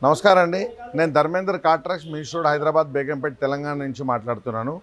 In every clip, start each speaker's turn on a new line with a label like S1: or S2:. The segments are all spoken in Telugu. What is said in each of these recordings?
S1: నమస్కారం అండి నేను ధర్మేంద్ర కాట్రాక్స్ మీషోడ్ హైదరాబాద్ బేగంపేట్ తెలంగాణ నుంచి మాట్లాడుతున్నాను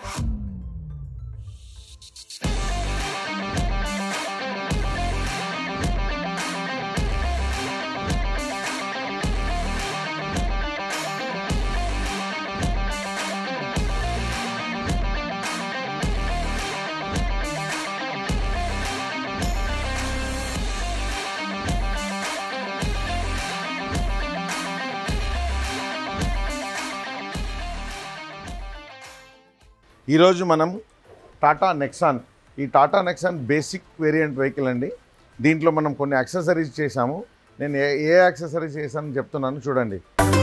S1: ఈరోజు మనం టాటా నెక్సాన్ ఈ Tata Nexon basic variant vehicle అండి దీంట్లో మనం కొన్ని యాక్సెసరీస్ చేశాము నేను ఏ ఏ యాక్సెసరీస్ చేశానని చెప్తున్నాను చూడండి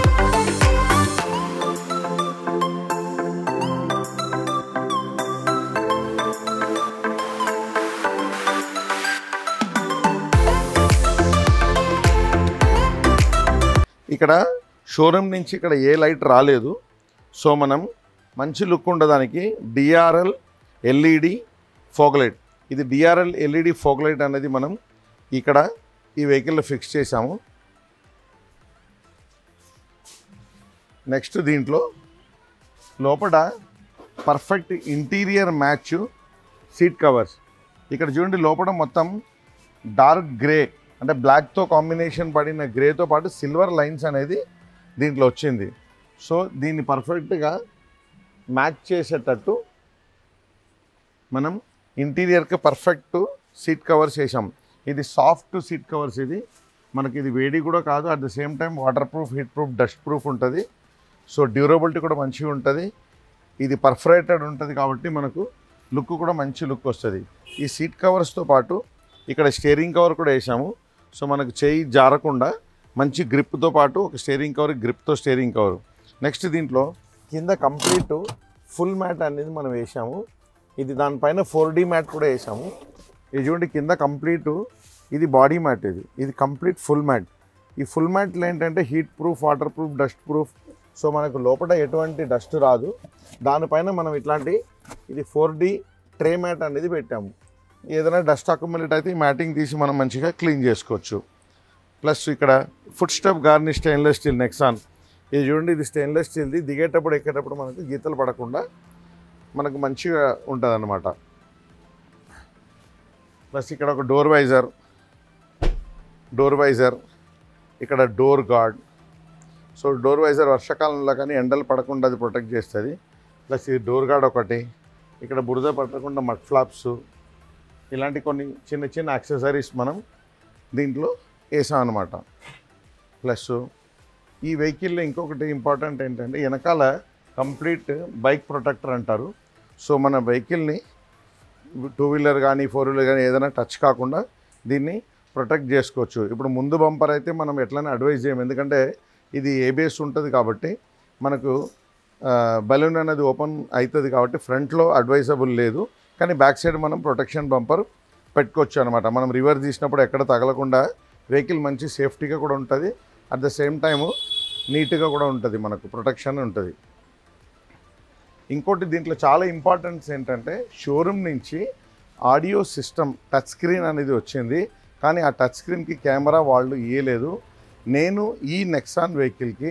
S1: ఇక్కడ షోరూమ్ నుంచి ఇక్కడ ఏ లైట్ రాలేదు సో మనం మంచి లుక్ ఉండడానికి డిఆర్ఎల్ ఎల్ఈడి ఫోగలైట్ ఇది డిఆర్ఎల్ ఎల్ఈడి ఫోగలైట్ అనేది మనం ఇక్కడ ఈ వెహికల్లో ఫిక్స్ చేసాము నెక్స్ట్ దీంట్లో లోపల perfect interior match seat covers ఇక్కడ చూడండి లోపల మొత్తం డార్క్ గ్రే అంటే బ్లాక్తో కాంబినేషన్ పడిన గ్రేతో పాటు సిల్వర్ లైన్స్ అనేది దీంట్లో వచ్చింది సో దీన్ని పర్ఫెక్ట్గా మ్యాచ్ చేసేటట్టు మనం ఇంటీరియర్కి పర్ఫెక్ట్ సీట్ కవర్స్ వేసాం ఇది సాఫ్ట్ సీట్ కవర్స్ ఇది మనకి ఇది వేడి కూడా కాదు at the same time waterproof heatproof dustproof ఉంటుంది సో డ్యూరబిలిటీ కూడా మంచిగా ఉంటుంది ఇది పర్ఫరేటెడ్ ఉంటుంది కాబట్టి మనకు లుక్ కూడా మంచి లుక్ వస్తుంది ఈ సీట్ కవర్స్తో పాటు ఇక్కడ స్టీరింగ్ కవర్ కూడా వేసాము సో మనకు చేయి జారకుండా మంచి గ్రిప్తో పాటు ఒక స్టీరింగ్ కవర్ గ్రిప్తో స్టీరింగ్ కవర్ నెక్స్ట్ దీంట్లో కింద కంప్లీట్ ఫుల్ మ్యాట్ అనేది మనం వేసాము ఇది దానిపైన ఫోర్ డీ మ్యాట్ కూడా వేసాము ఇది చూడండి కింద కంప్లీట్ ఇది బాడీ మ్యాట్ ఇది ఇది కంప్లీట్ ఫుల్ మ్యాట్ ఈ ఫుల్ మ్యాట్లు ఏంటంటే heatproof waterproof dustproof so మనకు లోపల ఎటువంటి డస్ట్ రాదు దానిపైన మనం ఇట్లాంటి ఇది ఫోర్ డి ట్రే మ్యాట్ అనేది పెట్టాము ఏదైనా డస్ట్ అక్యుములేట్ అయితే ఈ మ్యాటింగ్ తీసి మనం మంచిగా క్లీన్ చేసుకోవచ్చు ప్లస్ ఇక్కడ foot step garnish stainless steel Nexon ఇది చూడండి ఇది స్టెయిన్లెస్ స్టీల్ది దిగేటప్పుడు ఎక్కేటప్పుడు మనకు గీతలు పడకుండా మనకు మంచిగా ఉంటుంది అన్నమాట ప్లస్ ఇక్కడ ఒక డోర్ వైజర్ డోర్ వైజర్ ఇక్కడ door guard so door visor వర్షాకాలంలో కానీ ఎండలు పడకుండా అది ప్రొటెక్ట్ చేస్తుంది ప్లస్ ఇది డోర్ గార్డ్ ఒకటి ఇక్కడ బురద పట్టకుండా మడ్ ఫ్లాప్స్ ఇలాంటి కొన్ని చిన్న చిన్న యాక్సెసరీస్ మనం దీంట్లో వేసాం అనమాట ప్లస్ ఈ వెహికల్లో ఇంకొకటి ఇంపార్టెంట్ ఏంటంటే వెనకాల కంప్లీట్ బైక్ ప్రొటెక్టర్ అంటారు సో మన వెహికల్ని టూ వీలర్ కానీ ఫోర్ వీలర్ కానీ ఏదైనా టచ్ కాకుండా దీన్ని ప్రొటెక్ట్ చేసుకోవచ్చు ఇప్పుడు ముందు బంపర్ అయితే మనం ఎట్లనే అడ్వైజ్ చేయం ఎందుకంటే ఇది ఏబిఎస్ ఉంటుంది కాబట్టి మనకు బలూన్ అనేది ఓపెన్ అవుతుంది కాబట్టి ఫ్రంట్లో అడ్వైజబుల్ లేదు కానీ బ్యాక్ సైడ్ మనం ప్రొటెక్షన్ బంపర్ పెట్టుకోవచ్చు అనమాట మనం రివర్స్ తీసినప్పుడు ఎక్కడ తగలకుండా వెహికల్ మంచి సేఫ్టీగా కూడా ఉంటుంది అట్ ద సేమ్ టైము నీట్గా కూడా ఉంటుంది మనకు ప్రొటెక్షన్ ఉంటుంది ఇంకోటి దీంట్లో చాలా ఇంపార్టెన్స్ ఏంటంటే షోరూమ్ నుంచి ఆడియో సిస్టమ్ టచ్ స్క్రీన్ అనేది వచ్చింది కానీ ఆ టచ్ స్క్రీన్కి కెమెరా వాళ్ళు ఇయ్యలేదు నేను ఈ నెక్సాన్ వెహికల్కి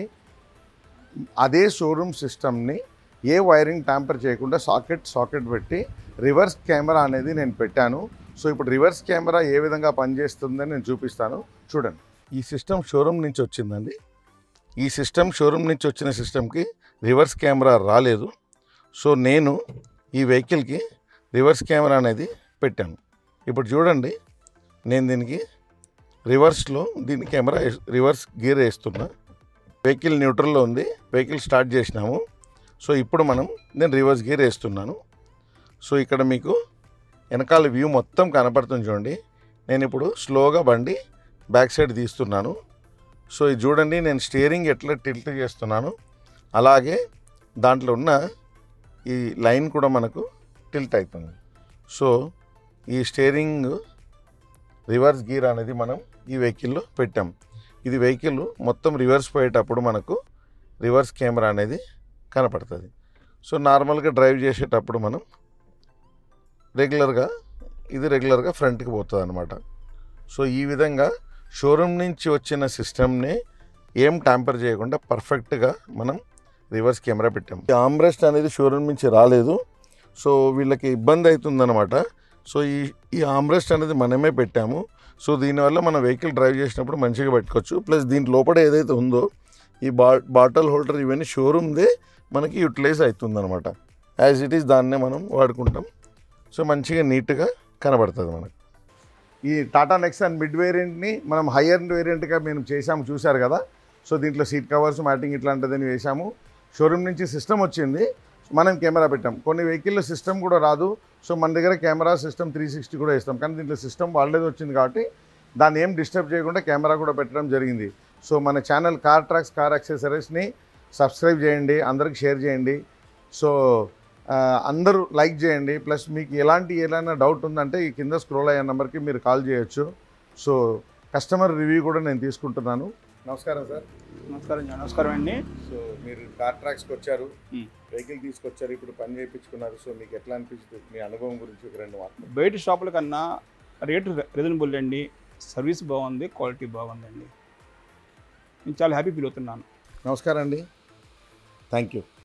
S1: అదే షోరూమ్ సిస్టమ్ని ఏ వైరింగ్ ట్యాంపర్ చేయకుండా సాకెట్ సాకెట్ పెట్టి రివర్స్ కెమెరా అనేది నేను పెట్టాను సో ఇప్పుడు రివర్స్ కెమెరా ఏ విధంగా పనిచేస్తుందని నేను చూపిస్తాను చూడండి ఈ సిస్టమ్ షోరూమ్ నుంచి వచ్చిందండి ఈ సిస్టమ్ షోరూమ్ నుంచి వచ్చిన సిస్టమ్కి రివర్స్ కెమెరా రాలేదు సో నేను ఈ వెహికల్కి రివర్స్ కెమెరా అనేది పెట్టాను ఇప్పుడు చూడండి నేను దీనికి రివర్స్లో దీని కెమెరా వేస్- రివర్స్ గేర్ వేస్తున్నా వెహికల్ న్యూట్రల్లో ఉంది వెహికల్ స్టార్ట్ చేసినాము సో ఇప్పుడు మనం నేను రివర్స్ గేర్ వేస్తున్నాను సో ఇక్కడ మీకు వెనకాల వ్యూ మొత్తం కనపడుతుంది చూడండి నేను ఇప్పుడు స్లోగా బండి బ్యాక్ సైడ్ తీస్తున్నాను సో ఇది చూడండి నేను స్టీరింగ్ ఎట్లా టిల్ట్ చేస్తున్నాను అలాగే దాంట్లో ఉన్న ఈ లైన్ కూడా మనకు టిల్ట్ అవుతుంది సో ఈ స్టీరింగ్ రివర్స్ గీర్ అనేది మనం ఈ వెహికల్లో పెట్టాం ఇది వెహికల్ మొత్తం రివర్స్ పోయేటప్పుడు మనకు రివర్స్ కెమెరా అనేది కనపడుతుంది సో నార్మల్గా డ్రైవ్ చేసేటప్పుడు మనం రెగ్యులర్గా ఇది రెగ్యులర్గా ఫ్రంట్కి పోతుంది అనమాట సో ఈ విధంగా షోరూమ్ నుంచి వచ్చిన సిస్టమ్ని ఏం ట్యాంపర్ చేయకుండా పర్ఫెక్ట్గా మనం రివర్స్ కెమెరా పెట్టాము ఈ ఆమ్రెస్ట్ అనేది షోరూమ్ నుంచి రాలేదు సో వీళ్ళకి ఇబ్బంది అవుతుందన్నమాట సో ఈ ఈ ఆమ్రెస్ట్ అనేది మనమే పెట్టాము సో దీనివల్ల మన వెహికల్ డ్రైవ్ చేసినప్పుడు మంచిగా పెట్టుకోవచ్చు ప్లస్ దీని లోపల ఏదైతే ఉందో ఈ బా బాటల్ హోల్డర్ ఇవన్నీ షోరూమ్దే మనకి యూటిలైజ్ అవుతుందన్నమాట యాజ్ ఇట్ ఈస్ దాన్నే మనం వాడుకుంటాం సో మంచిగా నీట్గా కనబడుతుంది మనకు ఈ టాటా నెక్సాన్ మిడ్ వేరియంట్ని మనం హయ్యర్ వేరియంట్గా మేము చేసాము చూశారు కదా సో దీంట్లో సీట్ కవర్స్ మ్యాటింగ్ ఇట్లాంటిదని వేసాము షోరూమ్ నుంచి సిస్టమ్ వచ్చింది మనం కెమెరా పెట్టాం కొన్ని వెహికల్లో సిస్టమ్ కూడా రాదు సో మన దగ్గర కెమెరా సిస్టమ్ త్రీ సిక్స్టీ కూడా ఇస్తాం కానీ దీంట్లో సిస్టమ్ వాళ్ళేది వచ్చింది కాబట్టి దాన్ని ఏం డిస్టర్బ్ చేయకుండా కెమెరా కూడా పెట్టడం జరిగింది సో మన ఛానల్ కార్ ట్రాక్స్ కార్ యాక్సెసరీస్ని సబ్స్క్రైబ్ చేయండి అందరికి షేర్ చేయండి సో ఆ, అందరూ లైక్ చేయండి ప్లస్ మీకు ఎలాంటి ఏదైనా డౌట్ ఉందంటే ఈ కింద స్క్రోల్ అయ్యే నెంబర్కి మీరు కాల్ చేయొచ్చు సో కస్టమర్ రివ్యూ కూడా నేను తీసుకుంటున్నాను నమస్కారం సార్
S2: నమస్కారం నమస్కారం అండి
S1: సో మీరు కార్ ట్రాక్స్కి వచ్చారు
S2: మ్.
S1: వెహికల్ తీసుకొచ్చారు ఇప్పుడు పని చేయించుకున్నారు సో మీకు ఎట్లా అనిపిస్తుంది మీ అనుభవం గురించి ఒక రెండు మాటలు
S2: బయట షాపుల కన్నా రేటు రీజనబుల్ అండి సర్వీస్ బాగుంది క్వాలిటీ బాగుందండి నేను చాలా హ్యాపీ ఫీల్ అవుతున్నాను
S1: నమస్కారం అండి థ్యాంక్ యూ